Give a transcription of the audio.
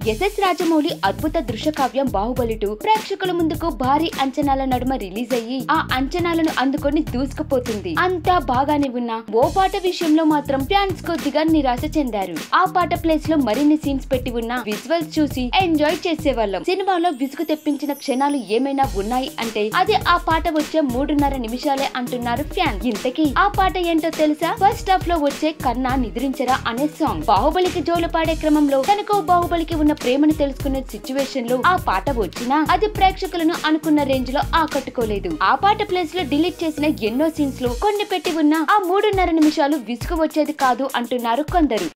SS Rajamouli అద్భుత దృశ్య కావ్యం బాహుబలి టూ ప్రేక్షకుల ముందుకు భారీ అంచనాల నడుమ రిలీజ్ అయ్యి ఆ అంచనాలను అందుకొని దూసుకుపోతుంది అంతా బాగానే ఉన్నా ఓ పాట విషయంలో మాత్రం ఫ్యాన్స్ కొద్దిగా నిరాశ చెందారు ఆ పాట ప్లేస్ లో మరిన్ని సీన్స్ పెట్టి ఉన్న విజువల్స్ చూసి ఎంజాయ్ చేసేవాళ్ళం సినిమాలో విసుగు తెప్పించిన క్షణాలు ఏమైనా ఉన్నాయి అంటే అది ఆ పాట వచ్చే మూడున్నర నిమిషాలే అంటున్నారు ఫ్యాన్ ఇంతకీ ఆ పాట ఏంటో తెలుసా ఫస్ట్ హాఫ్ లో వచ్చే కన్నా నిద్రించరా అనే సాంగ్ బాహుబలికి జోలు పాడే క్రమంలో తనకు బాహుబలికి ఉన్న ప్రేమను తెలుసుకునే సిచ్యువేషన్ లో ఆ పాట వచ్చినా అది ప్రేక్షకులను అనుకున్న రేంజ్ లో ఆకట్టుకోలేదు ఆ పాట ప్లేస్ లో డిలీట్ చేసిన ఎన్నో సీన్స్ లో కొన్ని పెట్టి ఉన్న ఆ మూడున్నర నిమిషాలు విసుగు వచ్చేది కాదు అంటున్నారు కొందరు